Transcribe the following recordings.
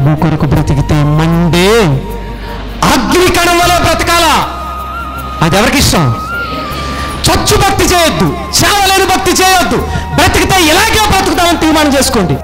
డబ్బు కొరకు బ్రతికితే మండే అగ్ని కణంలో బ్రతకాలా అది ఎవరికి ఇష్టం చచ్చు భక్తి చేయొద్దు చావలేని భక్తి చేయొద్దు బ్రతికితే ఇలాగే బ్రతుకుతామని తీర్మానం చేసుకోండి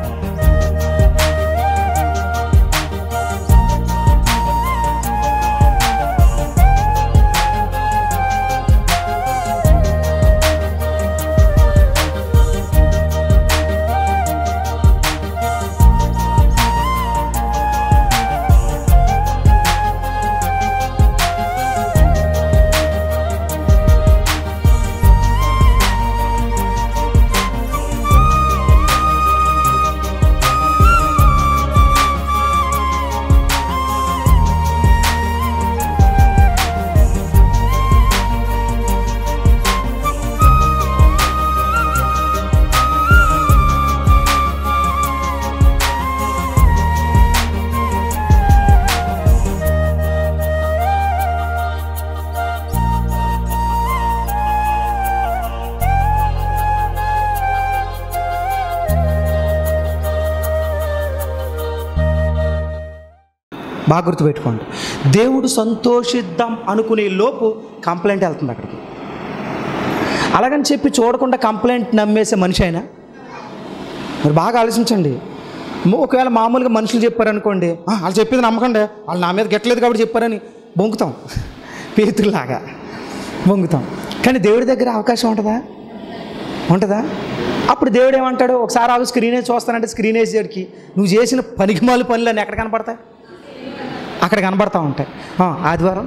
బాగా గుర్తుపెట్టుకోండి దేవుడు సంతోషిద్దాం అనుకునే లోపు కంప్లైంట్ వెళ్తుంది అక్కడికి అలాగని చెప్పి చూడకుండా కంప్లైంట్ నమ్మేసే మనిషి అయినా మీరు బాగా ఆలోచించండి మ- ఒకవేళ మామూలుగా మనుషులు చెప్పారనుకోండి "ఆ, వాళ్ళు చెప్పేది నమ్మకండి వాళ్ళు నా మీద గెట్టలేదు కాబట్టి చెప్పారని బొంకుతాం పేతుల్లాగా బొంకుతాం కానీ దేవుడి దగ్గర అవకాశం ఉంటుందా ఉంటుందా అప్పుడు దేవుడు ఏమంటాడు ఒకసారి ఆగు స్క్రీన్ వేసి చూస్తానంటే స్క్రీన్ వేసేటికి నువ్వు చేసిన పనికిమాల పనులు ఎక్కడ కనపడతాయి అక్కడ కనబడతా ఉంటాయి ఆ, ఆదివారం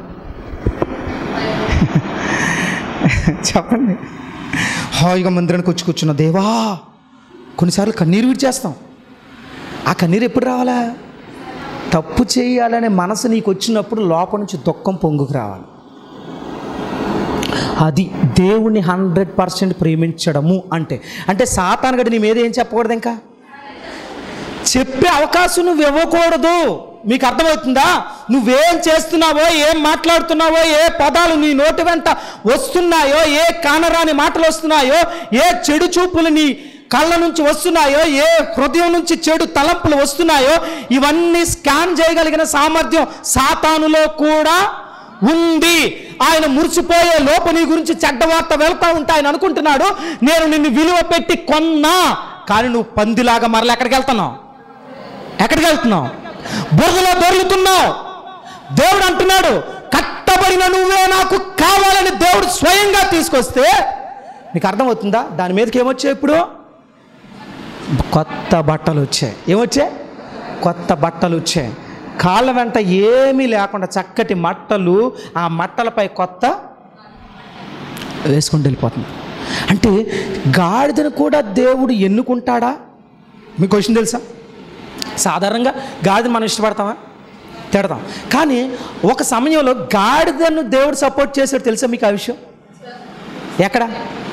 చెప్పండి హాయిగా మందిరానికి వచ్చి కూర్చున్న దేవా కొన్నిసార్లు కన్నీరు విడిచేస్తాం ఆ కన్నీరు ఎప్పుడు రావాలా తప్పు చేయాలనే మనసు నీకు వచ్చినప్పుడు లోపల నుంచి దుఃఖం పొంగుకు రావాలి అది దేవుణ్ణి హండ్రెడ్ పర్సెంట్ ప్రేమించడము అంటే అంటే సాతానగడి నీ మీద ఏం చెప్పకూడదు ఇంకా చెప్పే అవకాశం నువ్వు ఇవ్వకూడదు మీకు అర్థమవుతుందా నువ్వేం చేస్తున్నావో ఏం మాట్లాడుతున్నావో ఏ పదాలు నీ నోటి వెంట వస్తున్నాయో ఏ కానరాని మాటలు వస్తున్నాయో ఏ చెడు చూపులు నీ కళ్ళ నుంచి వస్తున్నాయో ఏ హృదయం నుంచి చెడు తలంపులు వస్తున్నాయో ఇవన్నీ స్కాన్ చేయగలిగిన సామర్థ్యం సాతానులో కూడా ఉంది ఆయన మురిసిపోయే లోపు నీ గురించి చెడ్డ వార్త వెళ్తా ఉంటే ఆయన అనుకుంటున్నాడు నేను నిన్ను విలువ పెట్టి కొన్నా కానీ నువ్వు పందిలాగా మరల ఎక్కడికి వెళ్తున్నావు ఎక్కడికి వెళ్తున్నావు బురదలో దొరుకుతున్నావు దేవుడు అంటున్నాడు కట్టబడిన నువ్వే నాకు కావాలని దేవుడు స్వయంగా తీసుకొస్తే నీకు అర్థమవుతుందా దాని మీదకి ఏమొచ్చాయి ఇప్పుడు కొత్త బట్టలు వచ్చాయి ఏమొచ్చాయి కొత్త బట్టలు వచ్చాయి కాళ్ళ వెంట ఏమీ లేకుండా చక్కటి మట్టలు ఆ మట్టలపై కొత్త వేసుకుంటూ వెళ్ళిపోతుంది అంటే గాడిదను కూడా దేవుడు ఎన్నుకుంటాడా మీకు క్వశ్చన్ తెలుసా సాధారణంగా గాడిద మనం ఇష్టపడతామా తిడతాం కానీ ఒక సమయంలో గాడిదను దేవుడు సపోర్ట్ చేశాడు తెలుసా మీకు ఆ విషయం ఎక్కడ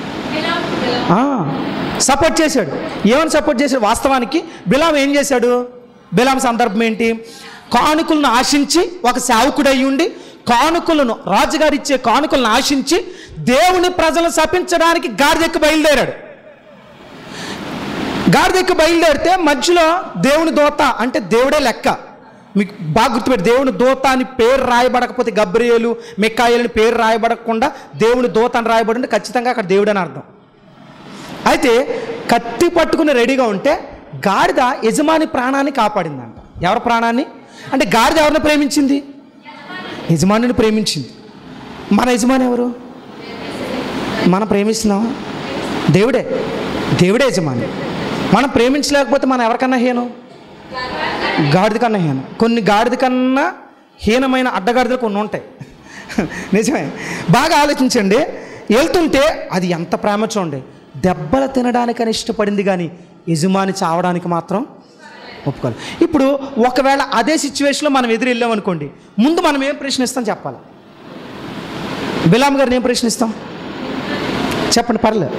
సపోర్ట్ చేశాడు ఏమని సపోర్ట్ చేశాడు వాస్తవానికి బిలాం ఏం చేశాడు బిలాం సందర్భం ఏంటి కానుకలను ఆశించి ఒక సేవకుడై ఉండి కానుకలను రాజుగారు ఇచ్చే కానుకలను ఆశించి దేవుని ప్రజలను శపించడానికి గాడిదెక్కి బయలుదేరాడు గాడిదెక్కి బయలుదేరితే మధ్యలో దేవుని దోత అంటే దేవుడే లెక్క మీకు బాగా గుర్తుపెట్టి దేవుని దోత అని పేరు రాయబడకపోతే గబ్రియేలు మెక్కాయలని పేరు రాయబడకుండా దేవుని దోత అని రాయబడి ఉంటే ఖచ్చితంగా అక్కడ దేవుడు అని అర్థం అయితే కత్తి పట్టుకుని రెడీగా ఉంటే గాడిద యజమాని ప్రాణాన్ని కాపాడిందంట ఎవరి ప్రాణాన్ని అంటే గాడిద ఎవరిని ప్రేమించింది యజమానిని ప్రేమించింది మన యజమాని ఎవరు మనం ప్రేమిస్తున్నామా దేవుడే దేవుడే యజమాని మనం ప్రేమించలేకపోతే మనం ఎవరికన్నా హీనం గాడిద కన్నా హీనం కొన్ని గాడిద కన్నా హీనమైన అడ్డగాడిదలు కొన్ని ఉంటాయి నిజమే బాగా ఆలోచించండి వెళ్తుంటే అది ఎంత ప్రేమ చూడండి దెబ్బలు తినడానికని ఇష్టపడింది కానీ యజమాని చావడానికి మాత్రం ఒప్పుకోవాలి ఇప్పుడు ఒకవేళ అదే సిచ్యువేషన్లో మనం ఎదురు వెళ్ళామనుకోండి ముందు మనం ఏం ప్రశ్నిస్తాం చెప్పాలి బిలాం గారిని ఏం ప్రశ్నిస్తాం చెప్పండి పర్లేదు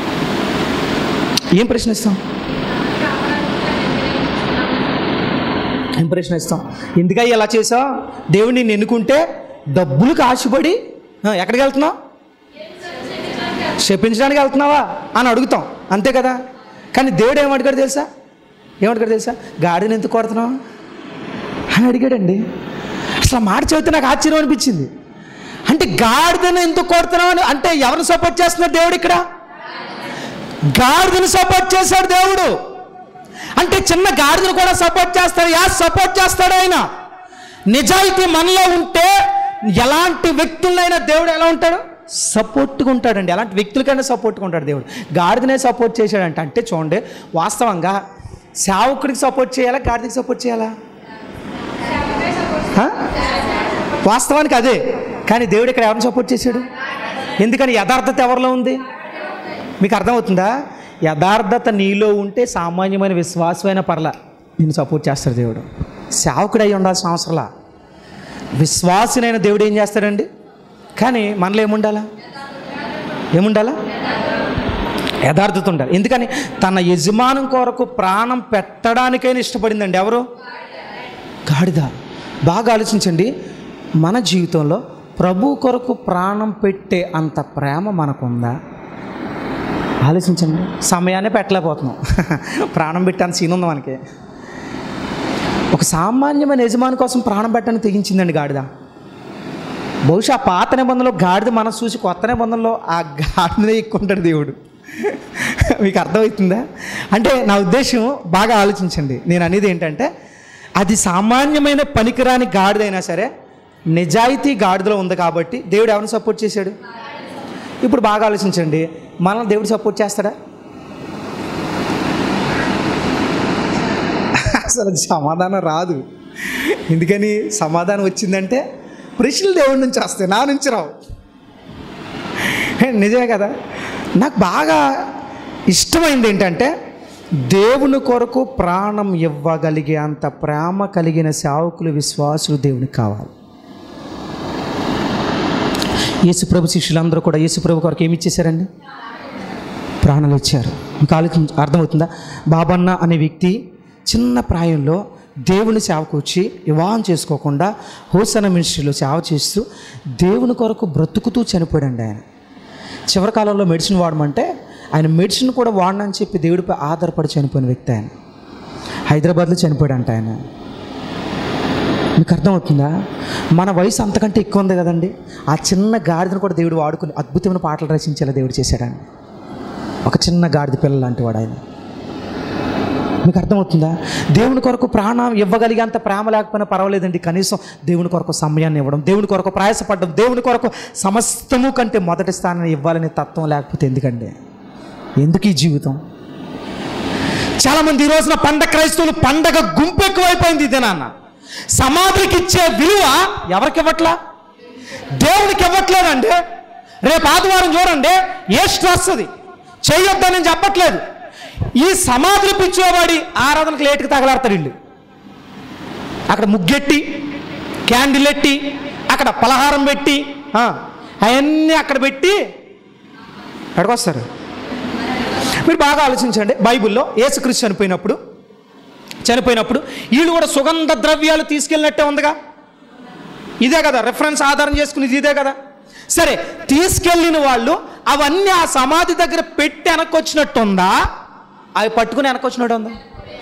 ఏం ప్రశ్నిస్తాం ఏం ప్రశ్నిస్తాం ఎందుకయ్యా ఇలా చేసావు దేవుడు నిన్ను ఎన్నుకుంటే డబ్బులకు ఆశపడి ఆ, ఎక్కడికి వెళ్తున్నావు శపించడానికి వెళ్తున్నావా అని అడుగుతాం అంతే కదా కానీ దేవుడు ఏమడిగాడు తెలుసా ఏమడిగాడు తెలుసా గాడిని ఎందుకు కొడుతున్నావు అని అడిగాడండి అసలు ఆ మాట చదివితే నాకు ఆశ్చర్యం అనిపించింది అంటే గాడిదను ఎందుకు కొడుతున్నావు అని అంటే ఎవరిని సపోర్ట్ చేస్తున్నాడు దేవుడు ఇక్కడ గాడిదను సపోర్ట్ చేశాడు దేవుడు అంటే చిన్న గాడిదను కూడా సపోర్ట్ చేస్తాడు యా సపోర్ట్ చేస్తాడు ఆయన నిజాయితీ మనలో ఉంటే ఎలాంటి వ్యక్తులైనా దేవుడు ఎలా ఉంటాడు సపోర్ట్గా ఉంటాడండి ఎలాంటి వ్యక్తులకైనా సపోర్ట్గా ఉంటాడు దేవుడు గాడిదనే సపోర్ట్ చేశాడంట అంటే చూడండి వాస్తవంగా సేవకుడికి సపోర్ట్ చేయాలా గాడిదకి సపోర్ట్ చేయాలా ఆ? వాస్తవానికి అదే కానీ దేవుడు ఇక్కడ ఎవరిని సపోర్ట్ చేశాడు ఎందుకని యథార్థత ఎవరిలో ఉంది మీకు అర్థమవుతుందా యథార్థత నీలో ఉంటే సామాన్యమైన విశ్వాసమైన పర్ల నేను సపోర్ట్ చేస్తాడు దేవుడు సేవకుడు అయి ఉండాల్సిన అవసరంలా విశ్వాసునైన దేవుడు ఏం చేస్తాడండి కానీ మనలో ఏముండాలా ఏముండాలా యథార్థత ఉండాలి ఎందుకని తన యజమానం కొరకు ప్రాణం పెట్టడానికైనా ఇష్టపడిందండి ఎవరు గాడిద బాగా ఆలోచించండి మన జీవితంలో ప్రభు కొరకు ప్రాణం పెట్టే అంత ప్రేమ మనకుందా ఆలోచించండి సమయాన్ని పెట్టలేకపోతున్నాం ప్రాణం పెట్టే అంత సీన్ ఉంది మనకి ఒక సామాన్యమైన యజమాని కోసం ప్రాణం పెట్టడానికి తెగించిందండి గాడిద బహుశా ఆ పాత నిబంధనలో గాడిద మనసు చూసి కొత్త నిబంధనలో ఆ గాడిదనే ఎక్కుంటాడు దేవుడు మీకు అర్థమవుతుందా అంటే నా ఉద్దేశం బాగా ఆలోచించండి నేను అనేది ఏంటంటే అది సామాన్యమైన పనికిరాని గాడిదైనా సరే నిజాయితీ గాడిదలో ఉంది కాబట్టి దేవుడు ఎవరిని సపోర్ట్ చేశాడు ఇప్పుడు బాగా ఆలోచించండి మనం దేవుడు సపోర్ట్ చేస్తాడా అసలు సమాధానం రాదు ఎందుకని సమాధానం వచ్చిందంటే ప్రశ్నలు దేవుడి నుంచి వస్తాయి నా నుంచి రావు నిజమే కదా నాకు బాగా ఇష్టమైంది ఏంటంటే దేవుని కొరకు ప్రాణం ఇవ్వగలిగే అంత ప్రేమ కలిగిన సేవకులు విశ్వాసులు దేవునికి కావాలి యేసుప్రభు శిష్యులందరూ కూడా యేసుప్రభు కొరకు ఏమి ఇచ్చేశారండి ప్రాణాలు ఇచ్చారు మీకు ఆలోచన అర్థమవుతుందా బాబన్న అనే వ్యక్తి చిన్న ప్రాయంలో దేవుని సేవకు వచ్చి వివాహం చేసుకోకుండా హోసన మినిస్ట్రీలో సేవ చేస్తూ దేవుని కొరకు బ్రతుకుతూ చనిపోయాడండి ఆయన చివరి కాలంలో మెడిసిన్ వాడమంటే ఆయన మెడిసిన్ కూడా వాడనని చెప్పి దేవుడిపై ఆధారపడి చనిపోయిన వ్యక్తి ఆయన హైదరాబాద్లో చనిపోయాడంట ఆయన మీకు అర్థమవుతుందా మన వయసు అంతకంటే ఎక్కువ ఉంది కదండి ఆ చిన్న గాడిదను కూడా దేవుడు వాడుకుని అద్భుతమైన పాటలు రచించేలా దేవుడు చేశాడండి ఒక చిన్న గాడిద పిల్ల లాంటి వాడు ఆయన మీకు అర్థమవుతుందా దేవుని కొరకు ప్రాణం ఇవ్వగలిగేంత ప్రేమ లేకపోయినా పర్వాలేదండి కనీసం దేవుని కొరకు సమయాన్ని ఇవ్వడం దేవుని కొరకు ప్రయాసపడడం దేవుని కొరకు సమస్తము కంటే మొదటి స్థానాన్ని ఇవ్వాలనే తత్వం లేకపోతే ఎందుకండి ఎందుకు ఈ జీవితం చాలామంది ఈ రోజున పండగ క్రైస్తవులు పండగ గుంపు ఎక్కువైపోయింది ఇదే నాన్న సమాధికి ఇచ్చే విలువ ఎవరికి ఇవ్వట్లా దేవునికి ఇవ్వట్లేదండి రేపు ఆదివారం చూడండి ఏ స్ట్రెస్ అది చేయొద్దని నేను చెప్పట్లేదు ఈ సమాధులు పిచ్చోవాడి ఆరాధనకు లేటుకు తగలాడతారు వీళ్ళు అక్కడ ముగ్గెట్టి క్యాండిల్ ఎట్టి అక్కడ పలహారం పెట్టి ఆ, అవన్నీ అక్కడ పెట్టి ఎక్కడికొస్తారు మీరు బాగా ఆలోచించండి బైబిల్లో యేసుక్రీస్తు చనిపోయినప్పుడు చనిపోయినప్పుడు వీళ్ళు కూడా సుగంధ ద్రవ్యాలు తీసుకెళ్ళినట్టే ఉందిగా ఇదే కదా రెఫరెన్స్ ఆధారం చేసుకునేది ఇదే కదా సరే తీసుకెళ్ళిన వాళ్ళు అవన్నీ ఆ సమాధి దగ్గర పెట్టి వెనక్కొచ్చినట్టు ఉందా అవి పట్టుకుని వెనక్కొచ్చినట్టు ఉందా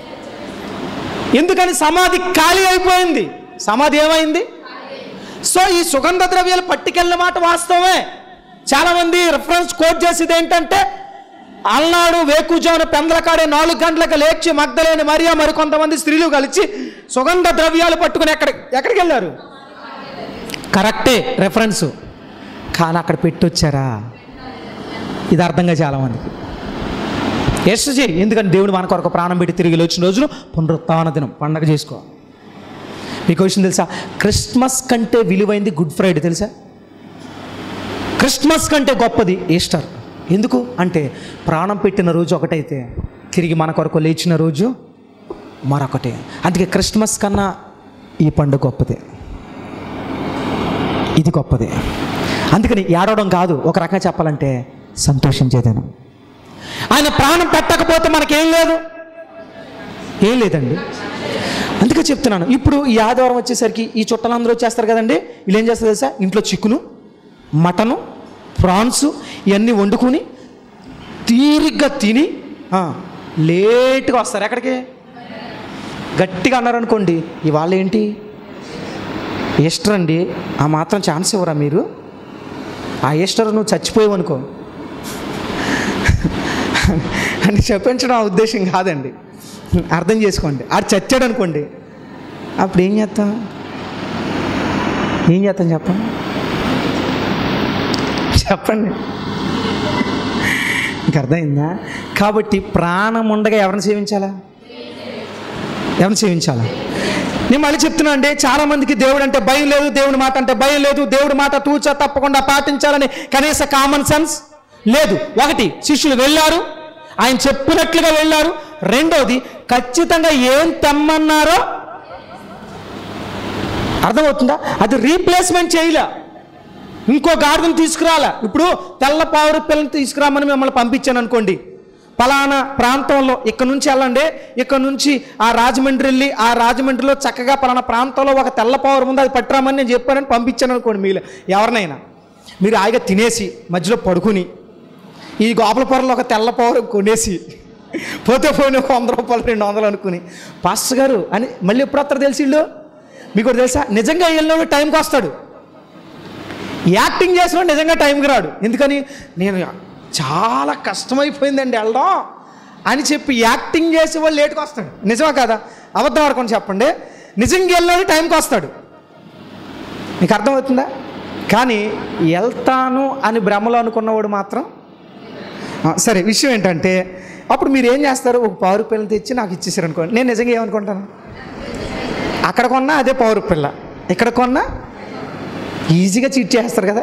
ఎందుకని సమాధి ఖాళీ అయిపోయింది సమాధి ఏమైంది సో ఈ సుగంధ ద్రవ్యాలు పట్టుకెళ్ళిన మాట వాస్తవమే చాలామంది రిఫరెన్స్ కోట్ చేసేది ఏంటంటే అలనాడు వేకుజాను పెందలకాడే నాలుగు గంటలకు లేచి మగ్ధలేని మరియా మరి కొంతమంది స్త్రీలు కలిసి సుగంధ ద్రవ్యాలు పట్టుకుని ఎక్కడ ఎక్కడికి వెళ్ళారు కరెక్టే రెఫరెన్సు కానీ అక్కడ పెట్టొచ్చారా ఇది అర్థంగా చాలామందికి ఎస్ చేయి ఎందుకంటే దేవుడు మన కొరకు ప్రాణం పెట్టి తిరిగి వచ్చిన రోజును పునరుత్న దినం పండగ చేసుకో మీకు విషయం తెలుసా క్రిస్మస్ కంటే విలువైంది గుడ్ ఫ్రైడే తెలుసా క్రిస్మస్ కంటే గొప్పది ఈస్టర్ ఎందుకు అంటే ప్రాణం పెట్టిన రోజు ఒకటైతే తిరిగి మన కొరకు లేచిన రోజు మరొకటే అందుకే క్రిస్మస్ కన్నా ఈ పండుగ గొప్పదే ఇది గొప్పదే అందుకని ఏడవడం కాదు ఒక రకంగా చెప్పాలంటే సంతోషించేదేను ఆయన ప్రాణం పెట్టకపోతే మనకేం లేదు ఏం లేదండి అందుకే చెప్తున్నాను ఇప్పుడు ఈ ఆదివారం వచ్చేసరికి ఈ చుట్టాలందరూ వచ్చేస్తారు కదండి వీళ్ళు ఏం చేస్తారు తెలుసా ఇంట్లో చిక్కును మటను ప్రాన్స్ ఇవన్నీ వండుకొని తీరిగ్గా తిని ఆ, లేట్గా వస్తారు ఎక్కడికి గట్టిగా అన్నారనుకోండి ఇవాళ ఏంటి ఈస్టర్ అండి ఆ మాత్రం ఛాన్స్ ఇవ్వరా మీరు ఆ ఈస్టర్ నువ్వు చచ్చిపోయావు అనుకో అని చెప్పించడం ఆ ఉద్దేశం కాదండి అర్థం చేసుకోండి ఆడు చచ్చాడు అనుకోండి అప్పుడు ఏం చేస్తాం ఏం చేస్తాం చెప్పండి చెప్పండి మీకు అర్థమైందా కాబట్టి ప్రాణం ఉండగా ఎవరిని సేవించాలా ఎవరిని సేవించాలా నేను మళ్ళీ చెప్తున్నా అండి చాలా మందికి దేవుడు అంటే భయం లేదు దేవుడి మాట అంటే భయం లేదు దేవుడి మాట తూచా తప్పకుండా పాటించాలని కనీస కామన్ సెన్స్ లేదు ఒకటి శిష్యులు వెళ్ళారు ఆయన చెప్పినట్లుగా వెళ్ళారు రెండోది ఖచ్చితంగా ఏం తెమ్మన్నారో అర్థమవుతుందా అది రీప్లేస్మెంట్ చేయలే ఇంకో గాడిదని తీసుకురాలా ఇప్పుడు తెల్ల పావురు పిల్లని తీసుకురామని మిమ్మల్ని పంపించాను అనుకోండి పలానా ప్రాంతంలో ఇక్కడ నుంచి వెళ్ళండి ఇక్కడ నుంచి ఆ రాజమండ్రి వెళ్ళి ఆ రాజమండ్రిలో చక్కగా పలానా ప్రాంతంలో ఒక తెల్ల పావురం ఉంది అది పట్టురామని నేను చెప్పానని పంపించాను అనుకోండి మీరు ఎవరినైనా మీరు హాయిగా తినేసి మధ్యలో పడుకుని ఈ గోపల పొరలో ఒక తెల్ల పావురం కొనేసి పోతే పోయిన ఒక వంద రూపాయలు రెండు వందలు అనుకుని పాస్టర్ గారు అని మళ్ళీ ఎప్పుడు వస్తారు తెలిసి వీళ్ళు మీకు ఒకటి తెలుసా నిజంగా వెళ్ళినోడు టైంకి వస్తాడు యాక్టింగ్ చేసిన నిజంగా టైంకి రాడు ఎందుకని నేను చాలా కష్టమైపోయిందండి వెళ్ళడం అని చెప్పి యాక్టింగ్ చేసి వాళ్ళు లేట్కి వస్తాడు నిజమా కదా అబద్ధం ఆడుకొని చెప్పండి నిజంగా వెళ్ళినోడు టైంకి వస్తాడు మీకు అర్థమవుతుందా కానీ వెళ్తాను అని భ్రమలో అనుకున్నవాడు మాత్రం ఆ, సరే విషయం ఏంటంటే అప్పుడు మీరు ఏం చేస్తారు ఒక పావు రూపాయలు తెచ్చి నాకు ఇచ్చేసారు అనుకోండి నేను నిజంగా ఏమనుకుంటాను అక్కడ కొన్నా అదే పావు రూపాయల ఇక్కడ కొన్నా ఈజీగా చీట్ చేస్తారు కదా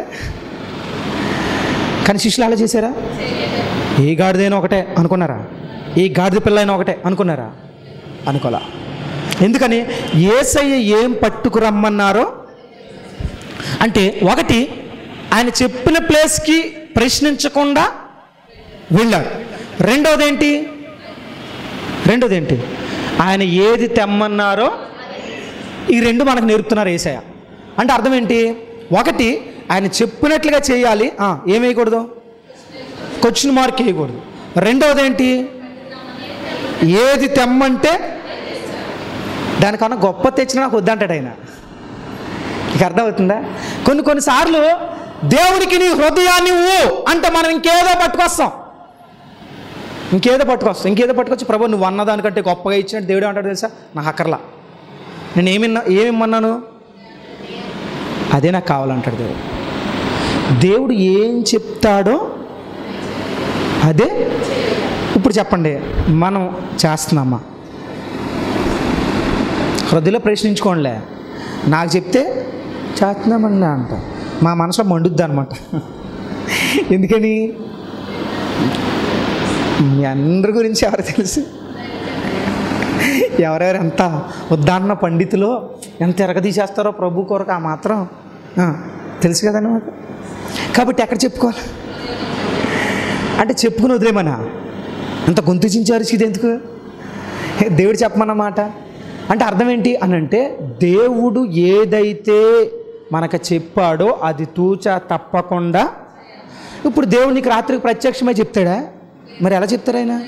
కానీ శిష్యులు అలా చేశారా ఏ గాడిదైనా ఒకటే అనుకున్నారా ఏ గాడిద పిల్ల అయినా ఒకటే అనుకున్నారా అనుకోలా ఎందుకని ఏసయ్య ఏం పట్టుకురమ్మన్నారో అంటే ఒకటి ఆయన చెప్పిన ప్లేస్కి ప్రశ్నించకుండా వెళ్ళాడు రెండోది ఏంటి రెండోది ఏంటి ఆయన ఏది తెమ్మన్నారో ఈ రెండు మనకు నేర్పుతున్నారు ఏసయ్య అంటే అర్థం ఏంటి ఒకటి ఆయన చెప్పినట్లుగా చేయాలి ఆ, ఏం వేయకూడదు క్వశ్చన్ మార్క్ వేయకూడదు రెండవది ఏంటి ఏది తెమ్మంటే దానికన్నా గొప్ప తెచ్చినా నాకు వద్దంటాడు ఆయన నీకు అర్థమవుతుందా కొన్ని కొన్నిసార్లు దేవుడికి నీ హృదయాన్ని ఊ అంటే మనం ఇంకేదో పట్టుకొస్తాం ఇంకేదో పట్టుకొస్తాం ఇంకేదో పట్టుకొచ్చి ప్రభు నువ్వు అన్నదానికంటే గొప్పగా ఇచ్చినట్టు దేవుడు అంటాడు తెలుసా నాకు అక్కర్లా నేను ఏమిన్నా ఏమిమ్మన్నాను అదే నాకు కావాలంటాడు దేవుడు దేవుడు ఏం చెప్తాడో అదే ఇప్పుడు చెప్పండి మనం చేస్తున్నామా హృదయలో ప్రశ్నించుకోండిలే నాకు చెప్తే చేస్తున్నామని అంట మా మనసులో మండుద్ది అనమాట ఎందుకని మీ అందరి గురించి ఎవరు తెలుసు ఎవరెవరు ఎంత ఉద్దారణ పండితులో ఎంత ఎరగదీసేస్తారో ప్రభు కొరకు ఆ మాత్రం ఆ, తెలుసు కదండి మాకు కాబట్టి ఎక్కడ చెప్పుకోవాలి అంటే చెప్పుకుని వదిలేమనా అంత గొంతు చించారు ఇది ఎందుకు దేవుడు చెప్పమన్నమాట అంటే అర్థం ఏంటి అని అంటే దేవుడు ఏదైతే మనకు చెప్పాడో అది తూచా తప్పకుండా ఇప్పుడు దేవుడు నీకు రాత్రికి ప్రత్యక్షమై చెప్తాడా మరి ఎలా చెప్తారు ఆయన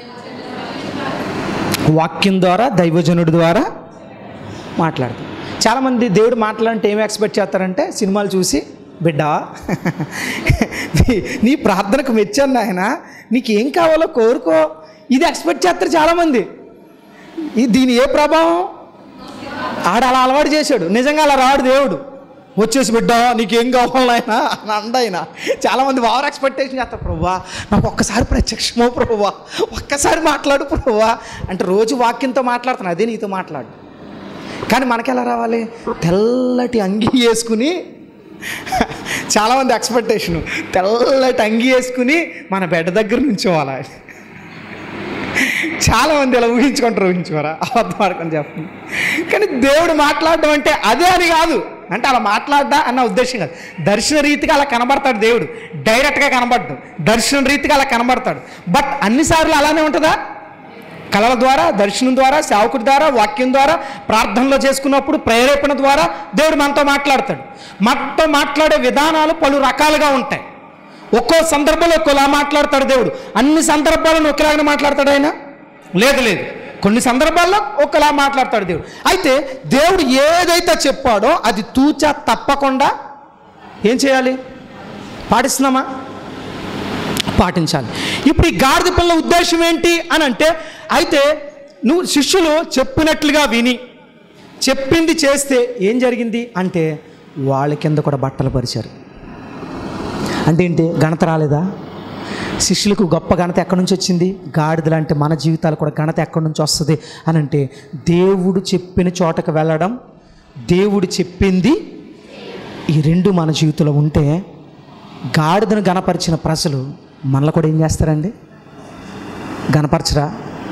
వాక్యం ద్వారా దైవజనుడి ద్వారా మాట్లాడతాం చాలామంది దేవుడు మాట్లాడంటే ఏం ఎక్స్పెక్ట్ చేస్తారంటే సినిమాలు చూసి బిడ్డ నీ- నీ ప్రార్థనకు మెచ్చాను ఆయన నీకు ఏం కావాలో కోరుకో ఇది ఎక్స్పెక్ట్ చేస్తారు చాలామంది ఈ దీని ఏ ప్రభావం ఆడ అలా అలవాటు చేశాడు నిజంగా అలా రాడు దేవుడు వచ్చేసి బిడ్డ నీకేం కావాలి ఆయన అని అండాయన చాలామంది ఓవర్ ఎక్స్పెక్టేషన్ చేస్తారు ప్రభువా నాకు ఒక్కసారి ప్రత్యక్షమో ప్రభువా ఒక్కసారి మాట్లాడు ప్రభువా అంటే రోజు వాక్యంతో మాట్లాడుతాను అదే నీతో మాట్లాడు కానీ మనకి ఎలా రావాలి తెల్లటి అంగి వేసుకుని చాలామంది ఎక్స్పెక్టేషను తెల్లటి అంగి వేసుకుని మన బెడ్ దగ్గర నుంచోవాలి చాలా మంది ఇలా ఊహించుకుంటారు ఊహించుకోరా అబద్ధం ఆడుకొని చెప్పండి కానీ దేవుడు మాట్లాడడం అంటే అదే అని కాదు అంటే అలా మాట్లాడ్డా అన్న ఉద్దేశం కాదు దర్శన రీతిగా అలా కనబడతాడు దేవుడు డైరెక్ట్గా కనబడ్డు దర్శన రీతిగా అలా కనబడతాడు బట్ అన్నిసార్లు అలానే ఉంటుందా కళల ద్వారా దర్శనం ద్వారా సేవకుడి ద్వారా వాక్యం ద్వారా ప్రార్థనలో చేసుకున్నప్పుడు ప్రేరేపణ ద్వారా దేవుడు మనతో మాట్లాడతాడు మనతో మాట్లాడే విధానాలు పలు రకాలుగా ఉంటాయి ఒక్కో సందర్భంలో ఒక్కోలా మాట్లాడతాడు దేవుడు అన్ని సందర్భాలను ఒకేలాగానే మాట్లాడతాడు ఆయన లేదు లేదు కొన్ని సందర్భాల్లో ఒకలా మాట్లాడతాడు దేవుడు అయితే దేవుడు ఏదైతే చెప్పాడో అది తూచా తప్పకుండా ఏం చేయాలి పాటిస్తున్నామా పాటించాలి ఇప్పుడు ఈ గాడిద పిల్ల ఉద్దేశం ఏంటి అని అంటే అయితే నువ్వు శిష్యులు చెప్పినట్లుగా విని చెప్పింది చేస్తే ఏం జరిగింది అంటే వాళ్ళ కింద కూడా బట్టలు పరిచారు అంటే ఏంటి ఘనత రాలేదా శిష్యులకు గొప్ప ఘనత ఎక్కడి నుంచి వచ్చింది గాడిద లాంటి మన జీవితాలు కూడా ఘనత ఎక్కడి నుంచి వస్తుంది అని అంటే దేవుడు చెప్పిన చోటకు వెళ్ళడం దేవుడు చెప్పింది ఈ రెండు మన జీవితంలో ఉంటే గాడిదను గణపరిచిన ప్రజలు మనలో కూడా ఏం చేస్తారండి గణపరచరా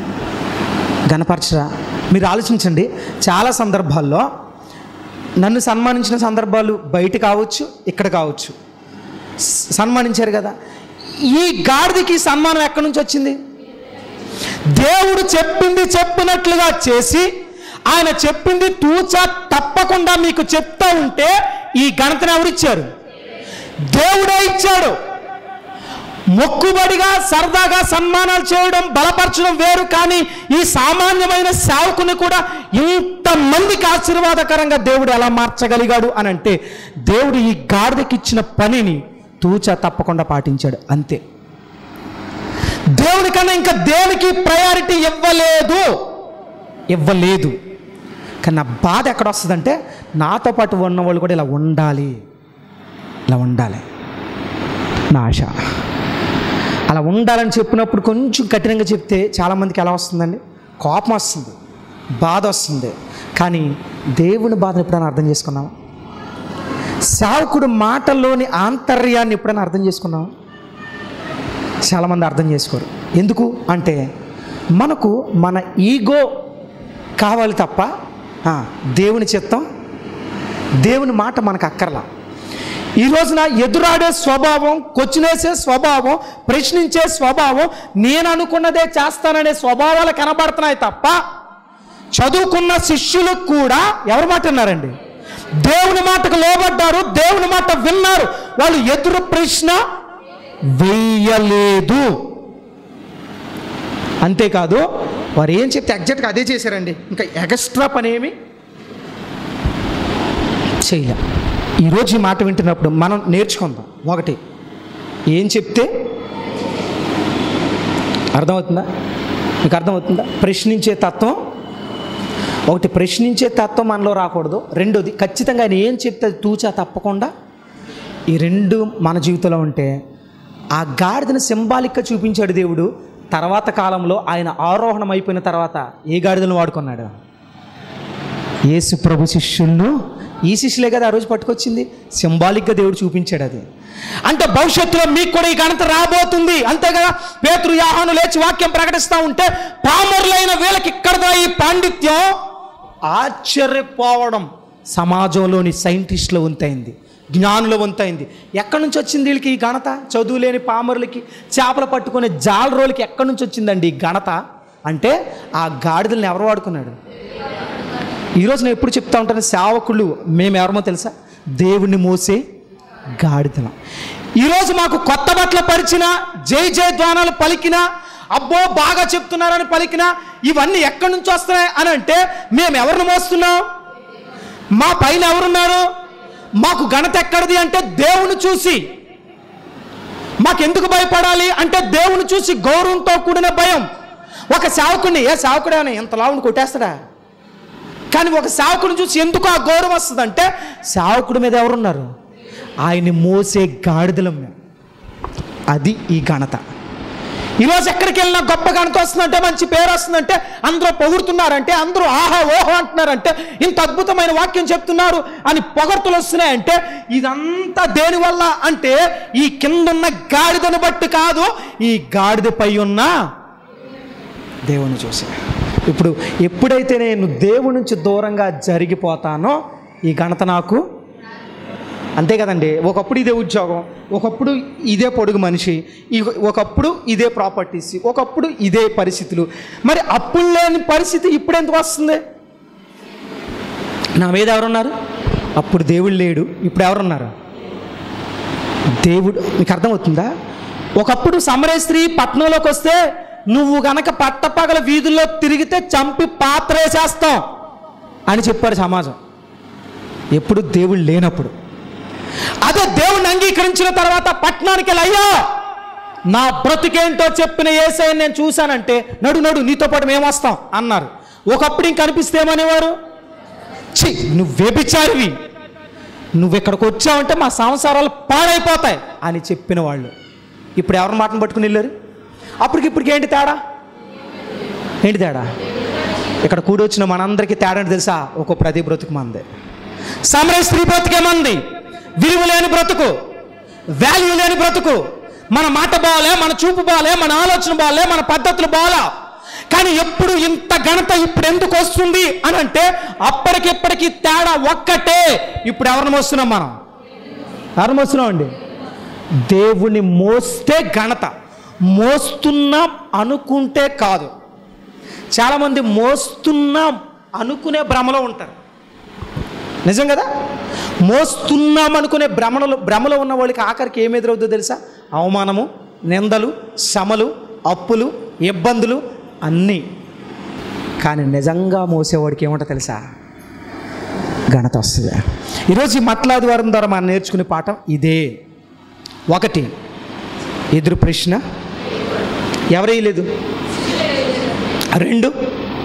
గణపరచరా మీరు ఆలోచించండి చాలా సందర్భాల్లో నన్ను సన్మానించిన సందర్భాలు బయట కావచ్చు ఇక్కడ కావచ్చు స- సన్మానించారు కదా ఈ గాడిదకి ఈ సన్మానం ఎక్కడి నుంచి వచ్చింది దేవుడు చెప్పింది చెప్పినట్లుగా చేసి ఆయన చెప్పింది తూచా తప్పకుండా మీకు చెప్తా ఉంటే ఈ ఘనతను ఎవరిచ్చారు దేవుడే ఇచ్చాడు మొక్కుబడిగా సరదాగా సన్మానాలు చేయడం బలపరచడం వేరు కానీ ఈ సామాన్యమైన సేవకుని కూడా ఇంతమందికి ఆశీర్వాదకరంగా దేవుడు ఎలా మార్చగలిగాడు అని అంటే దేవుడు ఈ గాడిదకి ఇచ్చిన పనిని తూచా తప్పకుండా పాటించాడు అంతే దేవుని కన్నా ఇంకా దేనికి ప్రయారిటీ ఇవ్వలేదు ఇవ్వలేదు కానీ నా బాధ ఎక్కడ వస్తుందంటే నాతో పాటు ఉన్న వాళ్ళు కూడా ఇలా ఉండాలి ఇలా ఉండాలి నా ఆశ అలా ఉండాలని చెప్పినప్పుడు కొంచెం కఠినంగా చెప్తే చాలామందికి ఎలా వస్తుందండి కోపం వస్తుంది బాధ వస్తుంది కానీ దేవుని బాధను ఎప్పుడైనా అర్థం చేసుకున్నావా సేవకుడు మాటల్లోని ఆంతర్యాన్ని ఎప్పుడైనా అర్థం చేసుకున్నావా చాలామంది అర్థం చేసుకోరు ఎందుకు అంటే మనకు మన ఈగో కావాలి తప్ప ఆ, దేవుని చిత్తం దేవుని మాట మనకు అక్కర్లా ఈ రోజున ఎదురాడే స్వభావం కొచ్చినేసే స్వభావం ప్రశ్నించే స్వభావం నేను అనుకున్నదే చేస్తాననే స్వభావాలు కనబడుతున్నాయి తప్ప చదువుకున్న శిష్యులకు కూడా ఎవరి మాట విన్నారండి దేవుని మాటకు లోబడ్డారు దేవుని మాట విన్నారు వాళ్ళు ఎదురు ప్రశ్న వెయ్యలేదు అంతేకాదు వారు ఏం చెప్తే ఎగ్జాక్ట్గా అదే చేశారండి ఇంకా ఎక్స్ట్రా పని ఏమి చేయలే ఈరోజు ఈ మాట వింటున్నప్పుడు మనం నేర్చుకుందాం ఒకటి ఏం చెప్తే అర్థమవుతుందా మీకు అర్థమవుతుందా ప్రశ్నించే తత్వం ఒకటి ప్రశ్నించే తత్వం మనలో రాకూడదు రెండోది ఖచ్చితంగా ఆయన ఏం చెప్తే అది తూచా తప్పకుండా ఈ రెండు మన జీవితంలో ఉంటే ఆ గాడిదను సింబాలిక్గా చూపించాడు దేవుడు తర్వాత కాలంలో ఆయన ఆరోహణం అయిపోయిన తర్వాత ఏ గాడిదను వాడుకున్నాడు యేసు ప్రభు శిష్యులను ఈ శిష్యులే కదా ఆ రోజు పట్టుకొచ్చింది సింబాలిక్గా దేవుడు చూపించాడు అది అంటే భవిష్యత్తులో మీకు కూడా ఈ ఘనత రాబోతుంది అంతే కదా పేతురు యాహాను లేచి వాక్యం ప్రకటిస్తూ ఉంటే పామరులైన వీళ్ళకి ఇక్కడ ఈ పాండిత్యం ఆశ్చర్యపోవడం సమాజంలోని సైంటిస్టుల వంతైంది జ్ఞానుల వంతైంది ఎక్కడి నుంచి వచ్చింది వీళ్ళకి ఈ ఘనత చదువు లేని పామరులకి చేపలు పట్టుకునే జాలరోలకి ఎక్కడి నుంచి వచ్చిందండి ఈ ఘనత అంటే ఆ గాడిదల్ని ఎవరు వాడుకున్నాడు ఈరోజు నేను ఎప్పుడు చెప్తా ఉంటాను సేవకులు మేము ఎవరమో తెలుసా దేవుణ్ణి మోసే గాడిదలం ఈరోజు మాకు కొత్త బట్టలు పరిచిన జై జయ ధ్వానాలు పలికిన అబ్బో బాగా చెప్తున్నారని పలికిన ఇవన్నీ ఎక్కడి నుంచి వస్తున్నాయి అని అంటే మేము ఎవరిని మోస్తున్నాం మా పైన ఎవరున్నారు మాకు ఘనత ఎక్కడిది అంటే దేవుని చూసి మాకెందుకు భయపడాలి అంటే దేవుని చూసి గౌరవంతో కూడిన భయం ఒక సేవకుడిని ఏ సేవకుడే అని ఎంత లావుని కొట్టేస్తాడా కానీ ఒక సేవకుడిని చూసి ఎందుకు ఆ గౌరవం వస్తుందంటే సేవకుడి మీద ఎవరున్నారు ఆయన్ని మోసే గాడిదలం మేము అది ఈ ఘనత ఈరోజు ఎక్కడికి వెళ్ళినా గొప్ప ఘనత వస్తుందంటే మంచి పేరు వస్తుందంటే అందరూ పొగుడుతున్నారంటే అందరూ ఆహా ఓహో అంటున్నారంటే ఇంత అద్భుతమైన వాక్యం చెప్తున్నారు అని పొగడ్తలు వస్తున్నాయంటే ఇదంతా దేనివల్ల అంటే ఈ కిందున్న గాడిదను బట్టి కాదు ఈ గాడిదపై ఉన్న దేవుని చూసి ఇప్పుడు ఎప్పుడైతే నేను దేవుడి నుంచి దూరంగా జరిగిపోతానో ఈ ఘనత నాకు అంతే కదండి ఒకప్పుడు ఇదే ఉద్యోగం ఒకప్పుడు ఇదే పొడుగు మనిషి ఈ- ఒకప్పుడు ఇదే ప్రాపర్టీస్ ఒకప్పుడు ఇదే పరిస్థితులు మరి అప్పుడు లేని పరిస్థితి ఇప్పుడు ఎందుకు వస్తుంది నా మీద ఎవరున్నారు అప్పుడు దేవుడు లేడు ఇప్పుడు ఎవరున్నారు దేవుడు మీకు అర్థమవుతుందా ఒకప్పుడు సమరే స్త్రీ పట్టణంలోకి వస్తే నువ్వు గనక పట్టపగల వీధుల్లో తిరిగితే చంపి పాత్ర వేసేస్తాం అని చెప్పారు సమాజం ఎప్పుడు దేవుడు లేనప్పుడు అదే దేవుణ్ణి అంగీకరించిన తర్వాత పట్టణానికి వెళ్ళి అయ్యా నా బ్రతికేంటో చెప్పిన ఏసై నేను చూశానంటే నడు నడు నీతో పాటు మేము వస్తాం అన్నారు ఒకప్పుడు ఇంక అనిపిస్తే ఏమనేవారు ఛీ నువ్వు వ్యభిచారివి నువ్వు ఇక్కడికి వచ్చావంటే మా సంసారాలు పాడైపోతాయి అని చెప్పిన వాళ్ళు ఇప్పుడు ఎవరి మాటను పట్టుకుని వెళ్ళారు అప్పటికి ఇప్పటికి ఏంటి తేడా ఏంటి తేడా ఇక్కడ కూడి వచ్చిన మనందరికీ తేడా ఏంటి తెలుసా ఒక్కో ప్రతి బ్రతుకు మంది సమరయ స్త్రీ బ్రతుకే మంది విలువ లేని బ్రతుకు వాల్యూ లేని బ్రతుకు మన మాట బాలే మన చూపు బాలే మన ఆలోచన బాలే మన పద్ధతులు బాలా కానీ ఎప్పుడు ఇంత ఘనత ఇప్పుడు ఎందుకు వస్తుంది అని అంటే అప్పటికిప్పటికి తేడా ఒక్కటే ఇప్పుడు ఎవరిని మోస్తున్నాం మనం ఎవరిని మోస్తున్నాం అండి దేవుని మోస్తే ఘనత మోస్తున్నాం అనుకుంటే కాదు చాలామంది మోస్తున్నాం అనుకునే భ్రమలో ఉంటారు నిజం కదా మోస్తున్నాం అనుకునే భ్రమలో భ్రమలో ఉన్న వాళ్ళకి ఆఖరికి ఏమి ఎదురవుతుందో తెలుసా అవమానము నిందలు శ్రమలు అప్పులు ఇబ్బందులు అన్నీ కానీ నిజంగా మోసేవాడికి ఏమంటో తెలుసా ఘనత వస్తుంది ఈరోజు ఈ మట్లాది వారం ద్వారా మనం నేర్చుకునే పాఠం ఇదే ఒకటి ఎదురు ప్రశ్న ఎవరేయలేదు రెండు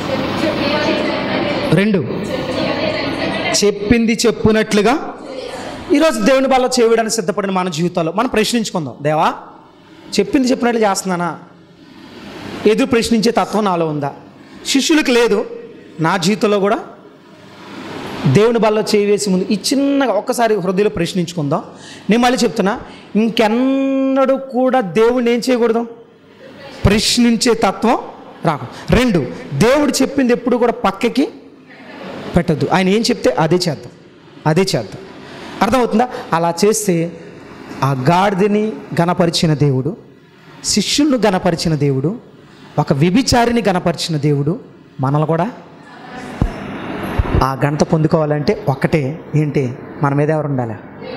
రెండు చెప్పింది చెప్పునట్లుగా ఈరోజు దేవుని వల్ల చేయడానికి సిద్ధపడిన మన జీవితాల్లో మనం ప్రశ్నించుకుందాం దేవా చెప్పింది చెప్పినట్లు చేస్తున్నానా ఎదురు ప్రశ్నించే తత్వం నాలో ఉందా శిష్యులకు లేదు నా జీవితంలో కూడా దేవుని బల్ల చేయవేసి ముందు ఈ చిన్నగా ఒక్కసారి హృదయంలో ప్రశ్నించుకుందాం నేను మళ్ళీ చెప్తున్నా ఇంకెన్నడూ కూడా దేవుడిని ఏం చేయకూడదు ప్రశ్నించే తత్వం రాకు రెండు దేవుడు చెప్పింది ఎప్పుడు కూడా పక్కకి పెట్టద్దు ఆయన ఏం చెప్తే అదే చేద్దాం అదే చేద్దాం అర్థమవుతుందా అలా చేస్తే ఆ గాడిదని గణపరిచిన దేవుడు శిష్యులను గణపరిచిన దేవుడు ఒక వ్యభిచారిని గణపరిచిన దేవుడు మనల్ని కూడా ఆ గణత పొందుకోవాలంటే ఒక్కటే ఏంటి మన మీద ఎవరు ఉండాలి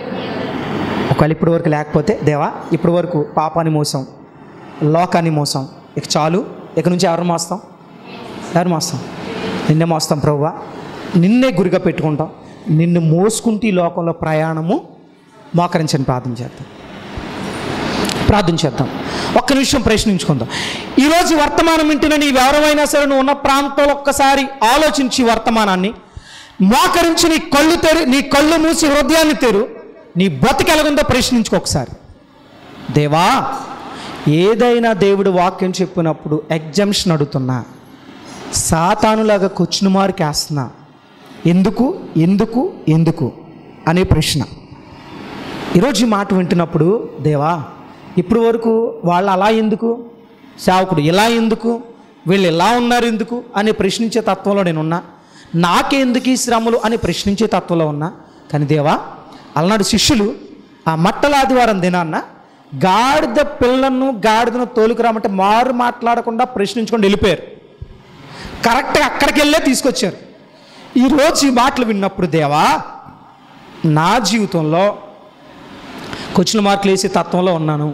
ఒకవేళ ఇప్పటి వరకు లేకపోతే దేవా ఇప్పటి వరకు పాపాన్ని మోసం లోకాన్ని మోసం ఇక చాలు ఇక నుంచి ఎవరు మోస్తాం ఎవరు మోస్తాం నిన్నే మోస్తాం ప్రభువా నిన్నే గురిగా పెట్టుకుంటాం నిన్ను మోసుకుంటూ ఈ లోకంలో ప్రయాణము మోకరించని ప్రార్థన చేద్దాం ప్రార్థన చేద్దాం ఒక్క నిమిషం ప్రశ్నించుకుందాం ఈరోజు వర్తమానం వింటున్న నీవు ఎవరైనా సరే నువ్వు ఉన్న ప్రాంతంలో ఒక్కసారి ఆలోచించి ఈ వర్తమానాన్ని మోకరించి నీ కళ్ళు తెరు నీ కళ్ళు మూసి హృదయాన్ని తెరు నీ బతుకెలగుందో ప్రశ్నించుకో ఒకసారి దేవా ఏదైనా దేవుడు వాక్యం చెప్పినప్పుడు ఎగ్జామ్షన్ అడుగుతున్నా సాతానులాగా కొచ్చిన మార్కి వేస్తున్నా ఎందుకు ఎందుకు ఎందుకు అనే ప్రశ్న ఈరోజు ఈ మాట వింటున్నప్పుడు దేవా ఇప్పుడు వరకు వాళ్ళు అలా ఎందుకు సేవకుడు ఇలా ఎందుకు వీళ్ళు ఇలా ఉన్నారు ఎందుకు అని ప్రశ్నించే తత్వంలో నేనున్నా నాకెందుకు ఈ శ్రమలు అని ప్రశ్నించే తత్వంలో ఉన్నా కానీ దేవా అలనాడు శిష్యులు ఆ మట్టల ఆదివారం దినాన్న గాడిద పిల్లను గాడిదను తోలుకురామంటే మారు మాట్లాడకుండా ప్రశ్నించుకొని వెళ్ళిపోయారు కరెక్ట్గా అక్కడికి వెళ్ళే తీసుకొచ్చారు ఈరోజు ఈ మాటలు విన్నప్పుడు దేవా నా జీవితంలో క్వశ్చన్ మార్కులు వేసే తత్వంలో ఉన్నాను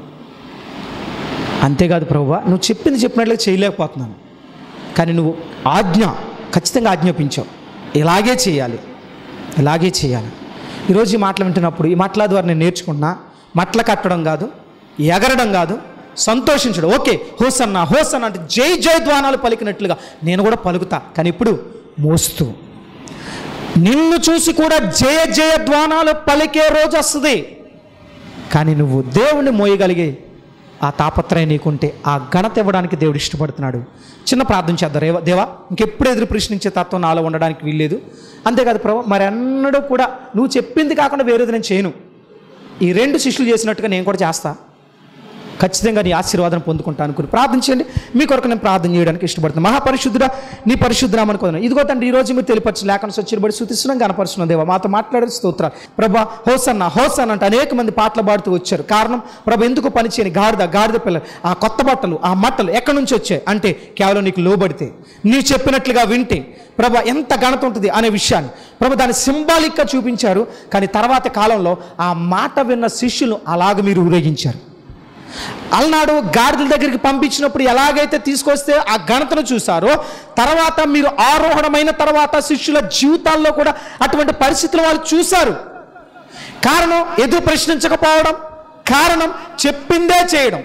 అంతేకాదు ప్రభువా నువ్వు చెప్పింది చెప్పినట్లుగా చేయలేకపోతున్నాను కానీ నువ్వు ఆజ్ఞ ఖచ్చితంగా ఆజ్ఞాపించావు ఇలాగే చేయాలి ఇలాగే చేయాలి ఈరోజు ఈ మాటలు వింటున్నప్పుడు ఈ మాటల ద్వారా నేను నేర్చుకున్నా మట్ల కట్టడం కాదు ఎగరడం కాదు సంతోషించడం ఓకే హోసన్న హోసన్న అంటే జై జై ద్వానాలు పలికినట్లుగా నేను కూడా పలుకుతా కానీ ఇప్పుడు మోస్తూ నిన్ను చూసి కూడా జయ జయ ద్వానాలు పలికే రోజు వస్తుంది కానీ నువ్వు దేవుణ్ణి మోయగలిగే ఆ తాపత్రయం నీకుంటే ఆ ఘనత ఇవ్వడానికి దేవుడు ఇష్టపడుతున్నాడు చిన్న ప్రార్థన చేద్దాం రేవా దేవా ఇంకెప్పుడు ఎదురు ప్రశ్నించే తత్వం నాలో ఉండడానికి వీల్లేదు అంతేకాదు ప్రభు మరి అన్నడూ కూడా నువ్వు చెప్పింది కాకుండా వేరేది నేను చేయను ఈ రెండు శిష్యులు చేసినట్టుగా నేను కూడా చేస్తా ఖచ్చితంగా నీ ఆశీర్వాదం పొందుకుంటాను అనుకుని ప్రార్థించండి మీ కొరకు నేను ప్రార్థన చేయడానికి ఇష్టపడుతున్నాను మహాపరిశుద్ధుడ నీ పరిశుద్ధరామని కొన్నాను ఇదిగో తండ్రి ఈ రోజు మీరు తెలియపరచు లేకుండా సచ్చిబడి శుతిస్తున్నాం కనపరుస్తున్నాం దేవా మాతో మాట్లాడే స్తోత్రాలు ప్రభా హోసన్న హోసన్న అంటే అనేక మంది పాటలు పాడుతూ వచ్చారు కారణం ప్రభు ఎందుకు పనిచేయని గాడిద గాడిద పిల్లలు ఆ కొత్త బట్టలు ఆ మట్టలు ఎక్కడి నుంచి వచ్చాయి అంటే కేవలం నీకు లోబడితే నీ చెప్పినట్లుగా వింటే ప్రభ ఎంత ఘనత ఉంటుంది అనే విషయాన్ని ప్రభు దాన్ని సింబాలిక్గా చూపించారు కానీ తర్వాత కాలంలో ఆ మాట విన్న శిష్యులు అలాగ మీరు ఊరేగించారు అలనాడు గాడిదల దగ్గరికి పంపించినప్పుడు ఎలాగైతే తీసుకొస్తే ఆ ఘనతను చూసారో తర్వాత మీరు ఆరోహణమైన తర్వాత శిష్యుల జీవితాల్లో కూడా అటువంటి పరిస్థితులు వాళ్ళు చూశారు కారణం ఎదురు ప్రశ్నించకపోవడం కారణం చెప్పిందే చేయడం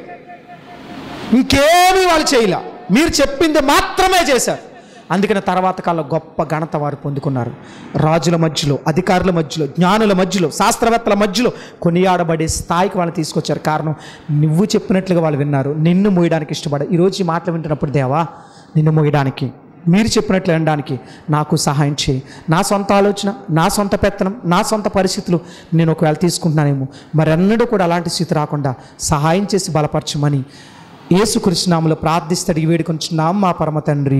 ఇంకేమీ వాళ్ళు చేయలే మీరు చెప్పింది మాత్రమే చేశారు అందుకని తర్వాత కాలంలో గొప్ప ఘనత వారు పొందుకున్నారు రాజుల మధ్యలో అధికారుల మధ్యలో జ్ఞానుల మధ్యలో శాస్త్రవేత్తల మధ్యలో కొనియాడబడే స్థాయికి వాళ్ళని తీసుకొచ్చారు కారణం నువ్వు చెప్పినట్లుగా వాళ్ళు విన్నారు నిన్ను మోయడానికి ఇష్టపడ ఈరోజు ఈ మాటలు వింటున్నప్పుడు దేవా నిన్ను మోయడానికి మీరు చెప్పినట్లు వినడానికి నాకు సహాయం చేయి నా సొంత ఆలోచన నా సొంత పెత్తనం నా సొంత పరిస్థితులు నేను ఒకవేళ తీసుకుంటున్నానేమో మరెన్నడూ కూడా అలాంటి స్థితి రాకుండా సహాయం చేసి బలపరచమని యేసుకృష్ణనామలో ప్రార్థిస్తడి వేడుకొంచున్నాం మా పరమ తండ్రి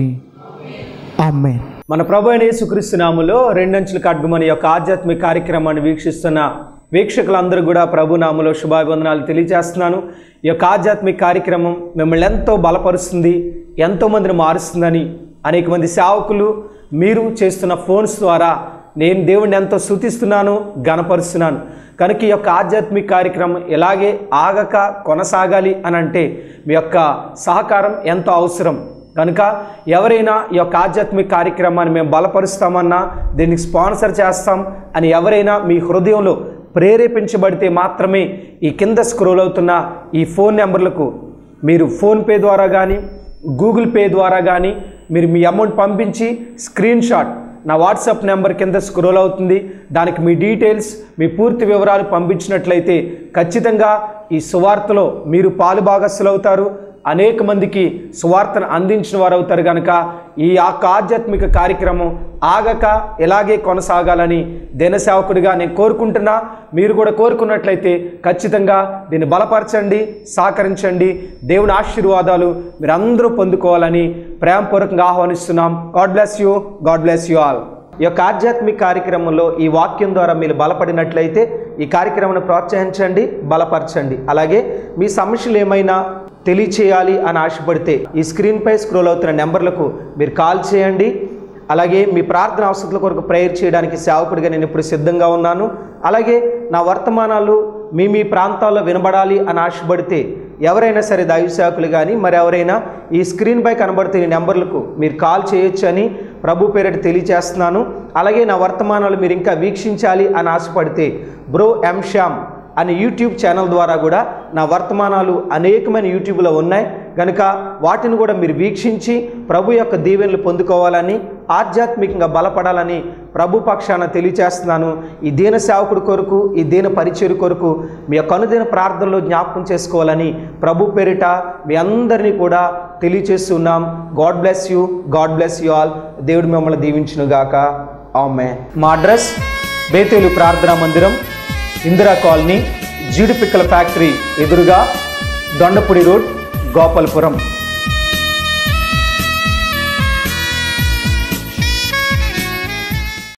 ఆమె మన ప్రభు అయిన యేసుక్రీస్తు నామములో రెండంచుల ఖడ్గమని యొక్క ఆధ్యాత్మిక కార్యక్రమాన్ని వీక్షిస్తున్న వీక్షకులందరూ కూడా ప్రభు నామలో శుభాభివందనాలు తెలియజేస్తున్నాను ఈ యొక్క ఆధ్యాత్మిక కార్యక్రమం మిమ్మల్ని ఎంతో బలపరుస్తుంది ఎంతో మందిని మారుస్తుందని అనేక మంది సేవకులు మీరు చేస్తున్న ఫోన్స్ ద్వారా నేను దేవుణ్ణి ఎంతో స్థుతిస్తున్నాను గణపరుస్తున్నాను కనుక ఈ యొక్క ఆధ్యాత్మిక కార్యక్రమం ఇలాగే ఆగక కొనసాగాలి అని అంటే మీ యొక్క సహకారం ఎంతో అవసరం కనుక ఎవరైనా ఈ యొక్క ఆధ్యాత్మిక కార్యక్రమాన్ని మేము బలపరుస్తామన్నా దీనికి స్పాన్సర్ చేస్తాం అని ఎవరైనా మీ హృదయంలో ప్రేరేపించబడితే మాత్రమే ఈ కింద స్క్రోల్ అవుతున్న ఈ ఫోన్ నెంబర్లకు మీరు ఫోన్పే ద్వారా కానీ గూగుల్ పే ద్వారా కానీ మీరు మీ అమౌంట్ పంపించి స్క్రీన్ షాట్ నా వాట్సాప్ నెంబర్ కింద స్క్రోల్ అవుతుంది దానికి మీ డీటెయిల్స్ మీ పూర్తి వివరాలు పంపించినట్లయితే ఖచ్చితంగా ఈ సువార్తలో మీరు పాలుభాగస్సులు అవుతారు అనేక మందికి సువార్తను అందించిన వారు అవుతారు కనుక ఈ యొక్క ఆధ్యాత్మిక కార్యక్రమం ఆగక ఇలాగే కొనసాగాలని దినసేవకుడిగా నేను కోరుకుంటున్నా మీరు కూడా కోరుకున్నట్లయితే ఖచ్చితంగా దీన్ని బలపరచండి సహకరించండి దేవుని ఆశీర్వాదాలు మీరు అందరూ పొందుకోవాలని ప్రేమపూర్వకంగా ఆహ్వానిస్తున్నాం God bless you God bless you all ఈ యొక్క ఆధ్యాత్మిక కార్యక్రమంలో ఈ వాక్యం ద్వారా మీరు బలపడినట్లయితే ఈ కార్యక్రమాన్ని ప్రోత్సహించండి బలపరచండి అలాగే మీ సమస్యలు ఏమైనా తెలియచేయాలి అని ఆశపడితే ఈ స్క్రీన్పై స్క్రోల్ అవుతున్న నెంబర్లకు మీరు కాల్ చేయండి అలాగే మీ ప్రార్థన అవసరాల కొరకు ప్రేయర్ చేయడానికి సేవకుడిగా నేను ఇప్పుడు సిద్ధంగా ఉన్నాను అలాగే నా వర్తమానాలు మీ మీ ప్రాంతాల్లో వినబడాలి అని ఆశపడితే ఎవరైనా సరే దైవ సేవకులు కానీ మరి ఎవరైనా ఈ స్క్రీన్పై కనబడుతున్న ఈ నెంబర్లకు మీరు కాల్ చేయొచ్చు అని ప్రభు పేరిట తెలియజేస్తున్నాను అలాగే నా వర్తమానాలు మీరు ఇంకా వీక్షించాలి అని ఆశపడితే బ్రో ఎం శ్యామ్ అనే యూట్యూబ్ ఛానల్ ద్వారా కూడా నా వర్తమానాలు అనేకమైన యూట్యూబ్లో ఉన్నాయి కనుక వాటిని కూడా మీరు వీక్షించి ప్రభు యొక్క దీవెనలు పొందుకోవాలని ఆధ్యాత్మికంగా బలపడాలని ప్రభు పక్షాన తెలియచేస్తున్నాను ఈ దీన సేవకుడి కొరకు ఈ దీన పరిచయం కొరకు మీ యొక్క అనుదిన ప్రార్థనలో జ్ఞాపకం చేసుకోవాలని ప్రభు పేరిట మీ అందరినీ కూడా తెలియచేస్తున్నాం God bless you God bless you all దేవుడు మిమ్మల్ని దీవించునుగాక ఆమె మా అడ్రస్ బేతేలు ప్రార్థనా మందిరం ఇందిరా కాలనీ జీడిపిక్కల ఫ్యాక్టరీ ఎదురుగా దొండపూడి రోడ్ గోపాలపురం